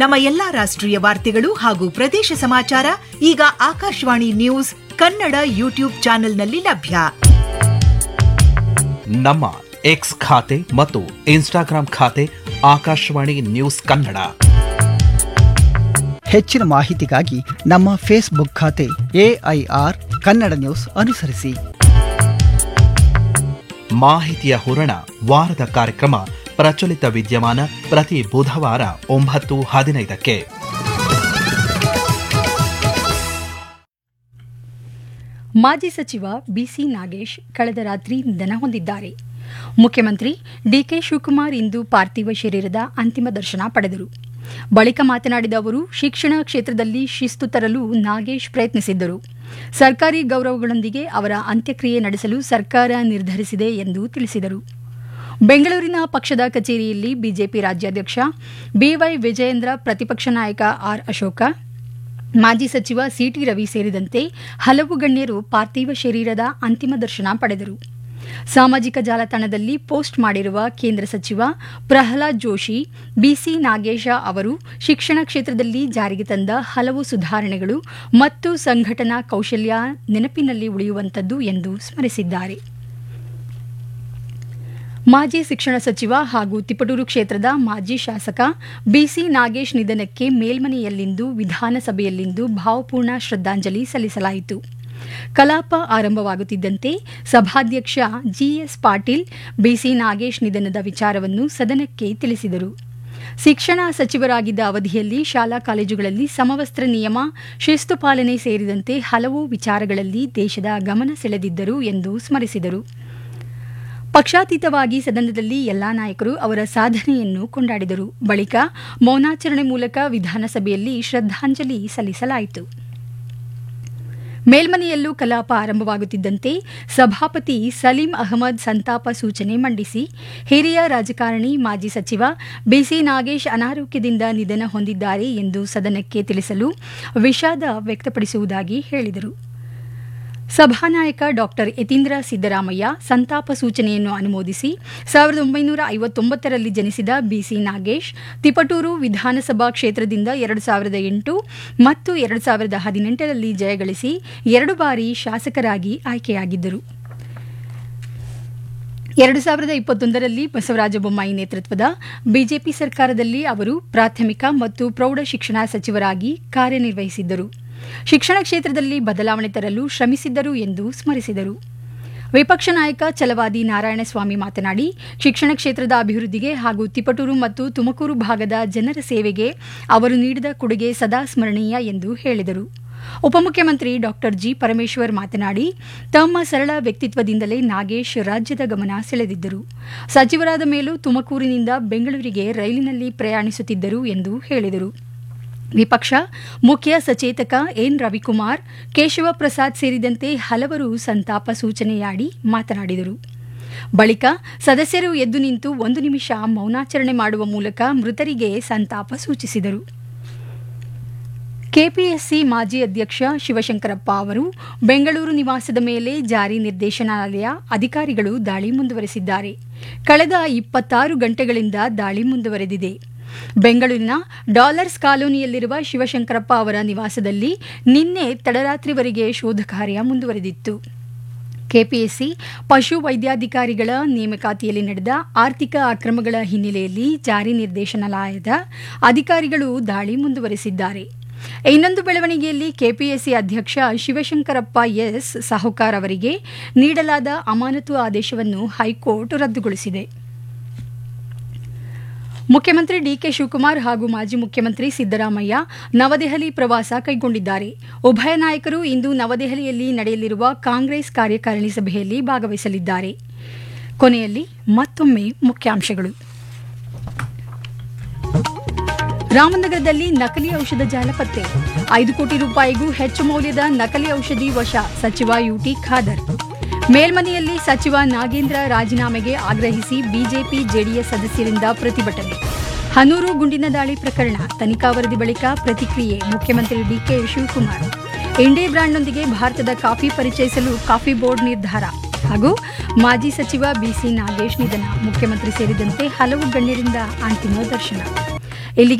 ನಮ್ಮ ಎಲ್ಲಾ ರಾಷ್ಟ್ರೀಯ ವಾರ್ತೆಗಳು ಹಾಗೂ ಪ್ರದೇಶ ಸಮಾಚಾರ ಈಗ ಆಕಾಶವಾಣಿ ನ್ಯೂಸ್ ಕನ್ನಡ ಯೂಟ್ಯೂಬ್ ಚಾನೆಲ್ನಲ್ಲಿ ಲಭ್ಯ ನಮ್ಮ ಎಕ್ಸ್ ಖಾತೆ ಮತ್ತು ಇನ್ಸ್ಟಾಗ್ರಾಂ ಖಾತೆ ಆಕಾಶವಾಣಿ ನ್ಯೂಸ್ ಕನ್ನಡ ಹೆಚ್ಚಿನ ಮಾಹಿತಿಗಾಗಿ ನಮ್ಮ ಫೇಸ್ಬುಕ್ ಖಾತೆ ಎಐಆರ್ ಕನ್ನಡ ನ್ಯೂಸ್ ಅನುಸರಿಸಿ ಮಾಹಿತಿಯ ಹೂರಣ ವಾರದ ಕಾರ್ಯಕ್ರಮ ಪ್ರಚಲಿತ ವಿದ್ಯಮಾನ ಪ್ರತಿ ಬುಧವಾರ ಒಂಬತ್ತು ಹದಿನೈದಕ್ಕೆ ಮಾಜಿ ಸಚಿವ ಬಿಸಿ ನಾಗೇಶ್ ಕಳೆದ ರಾತ್ರಿ ನಿಧನ ಹೊಂದಿದ್ದಾರೆ ಮುಖ್ಯಮಂತ್ರಿ ಡಿಕೆ ಶಿವಕುಮಾರ್ ಇಂದು ಪಾರ್ಥಿವ ಶರೀರದ ಅಂತಿಮ ದರ್ಶನ ಪಡೆದರು ಬಳಿಕ ಮಾತನಾಡಿದ ಅವರು ಶಿಕ್ಷಣ ಕ್ಷೇತ್ರದಲ್ಲಿ ಶಿಸ್ತು ತರಲು ನಾಗೇಶ್ ಪ್ರಯತ್ನಿಸಿದ್ದರು ಸರ್ಕಾರಿ ಗೌರವಗಳೊಂದಿಗೆ ಅವರ ಅಂತ್ಯಕ್ರಿಯೆ ನಡೆಸಲು ಸರ್ಕಾರ ನಿರ್ಧರಿಸಿದೆ ಎಂದು ತಿಳಿಸಿದರು ಬೆಂಗಳೂರಿನ ಪಕ್ಷದ ಕಚೇರಿಯಲ್ಲಿ ಬಿಜೆಪಿ ರಾಜ್ಯಾಧ್ಯಕ್ಷ ಬಿವೈ ವಿಜಯೇಂದ್ರ ಪ್ರತಿಪಕ್ಷ ನಾಯಕ ಆರ್ ಅಶೋಕ ಮಾಜಿ ಸಚಿವ ಸಿಟಿ ರವಿ ಸೇರಿದಂತೆ ಹಲವು ಗಣ್ಯರು ಪಾರ್ಥಿವ ಶರೀರದ ಅಂತಿಮ ದರ್ಶನ ಪಡೆದರು ಸಾಮಾಜಿಕ ಜಾಲತಾಣದಲ್ಲಿ ಪೋಸ್ಟ್ ಮಾಡಿರುವ ಕೇಂದ್ರ ಸಚಿವ ಪ್ರಹ್ಲಾದ್ ಜೋಶಿ ಬಿಸಿ ನಾಗೇಶ ಅವರು ಶಿಕ್ಷಣ ಕ್ಷೇತ್ರದಲ್ಲಿ ಜಾರಿಗೆ ತಂದ ಹಲವು ಸುಧಾರಣೆಗಳು ಮತ್ತು ಸಂಘಟನಾ ಕೌಶಲ್ಯ ನೆನಪಿನಲ್ಲಿ ಉಳಿಯುವಂತದ್ದು ಎಂದು ಸ್ಮರಿಸಿದ್ದಾರೆ ಮಾಜಿ ಶಿಕ್ಷಣ ಸಚಿವ ಹಾಗೂ ತಿಪಟೂರು ಕ್ಷೇತ್ರದ ಮಾಜಿ ಶಾಸಕ ಬಿಸಿ ನಾಗೇಶ್ ನಿಧನಕ್ಕೆ ಮೇಲ್ಮನೆಯಲ್ಲಿಂದು ವಿಧಾನಸಭೆಯಲ್ಲಿಂದು ಭಾವಪೂರ್ಣ ಶ್ರದ್ಧಾಂಜಲಿ ಸಲ್ಲಿಸಲಾಯಿತು ಕಲಾಪ ಆರಂಭವಾಗುತ್ತಿದ್ದಂತೆ ಸಭಾಧ್ಯಕ್ಷ ಜಿಎಸ್ ಪಾಟೀಲ್ ಬಿಸಿ ನಾಗೇಶ್ ನಿಧನದ ವಿಚಾರವನ್ನು ಸದನಕ್ಕೆ ತಿಳಿಸಿದರು ಶಿಕ್ಷಣ ಸಚಿವರಾಗಿದ್ದ ಅವಧಿಯಲ್ಲಿ ಶಾಲಾ ಕಾಲೇಜುಗಳಲ್ಲಿ ಸಮವಸ್ತ್ರ ನಿಯಮ ಶಿಸ್ತು ಪಾಲನೆ ಸೇರಿದಂತೆ ಹಲವು ವಿಚಾರಗಳಲ್ಲಿ ದೇಶದ ಗಮನ ಸೆಳೆದಿದ್ದರು ಎಂದು ಸ್ಮರಿಸಿದರು ಪಕ್ಷಾತೀತವಾಗಿ ಸದನದಲ್ಲಿ ಎಲ್ಲಾ ನಾಯಕರು ಅವರ ಸಾಧನೆಯನ್ನು ಕೊಂಡಾಡಿದರು ಬಳಿಕ ಮೌನಾಚರಣೆ ಮೂಲಕ ವಿಧಾನಸಭೆಯಲ್ಲಿ ಶ್ರದ್ಧಾಂಜಲಿ ಸಲ್ಲಿಸಲಾಯಿತು ಮೇಲ್ಮನೆಯಲ್ಲೂ ಕಲಾಪ ಆರಂಭವಾಗುತ್ತಿದ್ದಂತೆ ಸಭಾಪತಿ ಸಲೀಂ ಅಹಮದ್ ಸಂತಾಪ ಸೂಚನೆ ಮಂಡಿಸಿ ಹಿರಿಯ ರಾಜಕಾರಣಿ ಮಾಜಿ ಸಚಿವ ಬಿಸಿ ನಾಗೇಶ್ ಅನಾರೋಗ್ಯದಿಂದ ನಿಧನ ಹೊಂದಿದ್ದಾರೆ ಎಂದು ಸದನಕ್ಕೆ ತಿಳಿಸಲು ವಿಷಾದ ವ್ಯಕ್ತಪಡಿಸುವುದಾಗಿ ಹೇಳಿದರು ಸಭಾನಾಯಕ ಡಾಕ್ಟರ್ ಯತೀಂದ್ರ ಸಿದ್ದರಾಮಯ್ಯ ಸಂತಾಪ ಸೂಚನೆಯನ್ನು ಅನುಮೋದಿಸಿ ಸಾವಿರದ ಒಂಬೈನೂರ ಐವತ್ತೊಂಬತ್ತರಲ್ಲಿ ಜನಿಸಿದ ಬಿಸಿ ನಾಗೇಶ್ ತಿಪಟೂರು ವಿಧಾನಸಭಾ ಕ್ಷೇತ್ರದಿಂದ ಎರಡು ಸಾವಿರದ ಎಂಟು ಮತ್ತು ಎರಡು ಸಾವಿರದ ಹದಿನೆಂಟರಲ್ಲಿ ಜಯಗಳಿಸಿ ಎರಡು ಬಾರಿ ಶಾಸಕರಾಗಿ ಆಯ್ಕೆಯಾಗಿದ್ದರು ಎರಡು ಸಾವಿರದ ಇಪ್ಪತ್ತೊಂದರಲ್ಲಿ ಬಸವರಾಜ ಬೊಮ್ಮಾಯಿ ನೇತೃತ್ವದ ಬಿಜೆಪಿ ಸರ್ಕಾರದಲ್ಲಿ ಅವರು ಪ್ರಾಥಮಿಕ ಮತ್ತು ಪ್ರೌಢ ಶಿಕ್ಷಣ ಸಚಿವರಾಗಿ ಕಾರ್ಯನಿರ್ವಹಿಸಿದ್ದರು ಶಿಕ್ಷಣ ಕ್ಷೇತ್ರದಲ್ಲಿ ಬದಲಾವಣೆ ತರಲು ಶ್ರಮಿಸಿದ್ದರು ಎಂದು ಸ್ಮರಿಸಿದರು ವಿಪಕ್ಷ ನಾಯಕ ಛಲವಾದಿ ನಾರಾಯಣಸ್ವಾಮಿ ಮಾತನಾಡಿ ಶಿಕ್ಷಣ ಕ್ಷೇತ್ರದ ಅಭಿವೃದ್ಧಿಗೆ ಹಾಗೂ ತಿಪಟೂರು ಮತ್ತು ತುಮಕೂರು ಭಾಗದ ಜನರ ಸೇವೆಗೆ ಅವರು ನೀಡಿದ ಕೊಡುಗೆ ಸದಾ ಸ್ಮರಣೀಯ ಎಂದು ಹೇಳಿದರು ಉಪಮುಖ್ಯಮಂತ್ರಿ ಡಾಕ್ಟರ್ ಜಿ ಪರಮೇಶ್ವರ್ ಮಾತನಾಡಿ ತಮ್ಮ ಸರಳ ವ್ಯಕ್ತಿತ್ವದಿಂದಲೇ ನಾಗೇಶ್ ರಾಜ್ಯದ ಗಮನ ಸೆಳೆದಿದ್ದರು ಸಚಿವರಾದ ಮೇಲೂ ತುಮಕೂರಿನಿಂದ ಬೆಂಗಳೂರಿಗೆ ರೈಲಿನಲ್ಲಿ ಪ್ರಯಾಣಿಸುತ್ತಿದ್ದರು ಎಂದು ಹೇಳಿದರು ವಿಪಕ್ಷ ಮುಖ್ಯ ಸಚೇತಕ ಎನ್ ರವಿಕುಮಾರ್ ಕೇಶವ ಪ್ರಸಾದ್ ಸೇರಿದಂತೆ ಹಲವರು ಸಂತಾಪ ಸೂಚನೆಯಾಡಿ ಮಾತನಾಡಿದರು ಬಳಿಕ ಸದಸ್ಯರು ಎದ್ದು ನಿಂತು ಒಂದು ನಿಮಿಷ ಮೌನಾಚರಣೆ ಮಾಡುವ ಮೂಲಕ ಮೃತರಿಗೆ ಸಂತಾಪ ಸೂಚಿಸಿದರು ಕೆಪಿಎಸ್ಸಿ ಮಾಜಿ ಅಧ್ಯಕ್ಷ ಶಿವಶಂಕರಪ್ಪ ಅವರು ಬೆಂಗಳೂರು ನಿವಾಸದ ಮೇಲೆ ಜಾರಿ ನಿರ್ದೇಶನಾಲಯ ಅಧಿಕಾರಿಗಳು ದಾಳಿ ಮುಂದುವರೆಸಿದ್ದಾರೆ ಕಳೆದ ಇಪ್ಪತ್ತಾರು ಗಂಟೆಗಳಿಂದ ದಾಳಿ ಮುಂದುವರೆದಿದೆ ಬೆಂಗಳೂರಿನ ಡಾಲರ್ಸ್ ಕಾಲೋನಿಯಲ್ಲಿರುವ ಶಿವಶಂಕರಪ್ಪ ಅವರ ನಿವಾಸದಲ್ಲಿ ನಿನ್ನೆ ತಡರಾತ್ರಿವರೆಗೆ ಶೋಧ ಕಾರ್ಯ ಮುಂದುವರೆದಿತ್ತು ಕೆಪಿಎಸ್ಸಿ ಪಶು ವೈದ್ಯಾಧಿಕಾರಿಗಳ ನೇಮಕಾತಿಯಲ್ಲಿ ನಡೆದ ಆರ್ಥಿಕ ಅಕ್ರಮಗಳ ಹಿನ್ನೆಲೆಯಲ್ಲಿ ಜಾರಿ ನಿರ್ದೇಶನಾಲಯದ ಅಧಿಕಾರಿಗಳು ದಾಳಿ ಮುಂದುವರೆಸಿದ್ದಾರೆ ಇನ್ನೊಂದು ಬೆಳವಣಿಗೆಯಲ್ಲಿ ಕೆಪಿಎಸ್ಸಿ ಅಧ್ಯಕ್ಷ ಶಿವಶಂಕರಪ್ಪ ಎಸ್ ಸಾಹುಕಾರ್ ಅವರಿಗೆ ನೀಡಲಾದ ಅಮಾನತು ಆದೇಶವನ್ನು ಹೈಕೋರ್ಟ್ ರದ್ದುಗೊಳಿಸಿದೆ ಮುಖ್ಯಮಂತ್ರಿ ಡಿಕೆ ಶಿವಕುಮಾರ್ ಹಾಗೂ ಮಾಜಿ ಮುಖ್ಯಮಂತ್ರಿ ಸಿದ್ದರಾಮಯ್ಯ ನವದೆಹಲಿ ಪ್ರವಾಸ ಕೈಗೊಂಡಿದ್ದಾರೆ ಉಭಯ ನಾಯಕರು ಇಂದು ನವದೆಹಲಿಯಲ್ಲಿ ನಡೆಯಲಿರುವ ಕಾಂಗ್ರೆಸ್ ಕಾರ್ಯಕಾರಿಣಿ ಸಭೆಯಲ್ಲಿ ಭಾಗವಹಿಸಲಿದ್ದಾರೆ ಕೊನೆಯಲ್ಲಿ ಮತ್ತೊಮ್ಮೆ ಮುಖ್ಯಾಂಶಗಳು ರಾಮನಗರದಲ್ಲಿ ನಕಲಿ ಔಷಧ ಜಾಲ ಪತ್ತೆ ಐದು ಕೋಟಿ ರೂಪಾಯಿಗೂ ಹೆಚ್ಚು ಮೌಲ್ಯದ ನಕಲಿ ಔಷಧಿ ವಶ ಸಚಿವ ಯುಟಿ ಖಾದರ್ ಮೇಲ್ಮನೆಯಲ್ಲಿ ಸಚಿವ ನಾಗೇಂದ್ರ ರಾಜೀನಾಮೆಗೆ ಆಗ್ರಹಿಸಿ ಬಿಜೆಪಿ ಜೆಡಿಎಸ್ ಸದಸ್ಯರಿಂದ ಪ್ರತಿಭಟನೆ ಹನೂರು ಗುಂಡಿನ ದಾಳಿ ಪ್ರಕರಣ ತನಿಖಾ ವರದಿ ಬಳಿಕ ಪ್ರತಿಕ್ರಿಯೆ ಮುಖ್ಯಮಂತ್ರಿ ಡಿಕೆ ಶಿವಕುಮಾರ್ ಇಂಡೇ ಬ್ರ್ಯಾಂಡ್ನೊಂದಿಗೆ ಭಾರತದ ಕಾಫಿ ಪರಿಚಯಿಸಲು ಕಾಫಿ ಬೋರ್ಡ್ ನಿರ್ಧಾರ ಹಾಗೂ ಮಾಜಿ ಸಚಿವ ಬಿಸಿ ನಾಗೇಶ್ ನಿಧನ ಮುಖ್ಯಮಂತ್ರಿ ಸೇರಿದಂತೆ ಹಲವು ಗಣ್ಯರಿಂದ ಅಂತಿಮ ದರ್ಶನ ಇಲ್ಲಿಗೆ